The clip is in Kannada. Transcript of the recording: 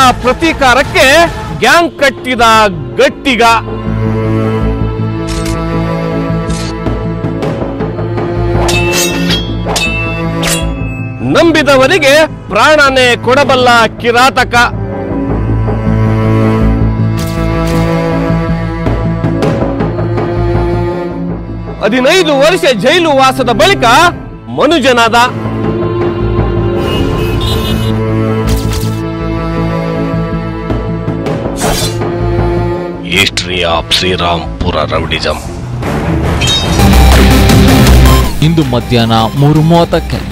ಪ್ರತೀಕಾರಕ್ಕೆ ಗ್ಯಾಂಗ್ ಕಟ್ಟಿದ ಗಟ್ಟಿಗ ನಂಬಿದವರಿಗೆ ಪ್ರಾಣನೇ ಕೊಡಬಲ್ಲ ಕಿರಾತಕ ಹದಿನೈದು ವರ್ಷ ಜೈಲು ವಾಸದ ಬಳಿಕ ಮನುಜನಾದ ಹಿಸ್ಟ್ರಿ ಆಫ್ ಶ್ರೀರಾಮ್ಪುರ ರೌಡಿಸಂ ಇಂದು ಮಧ್ಯಾಹ್ನ ಮೂರು ಮೂವತ್ತಕ್ಕೆ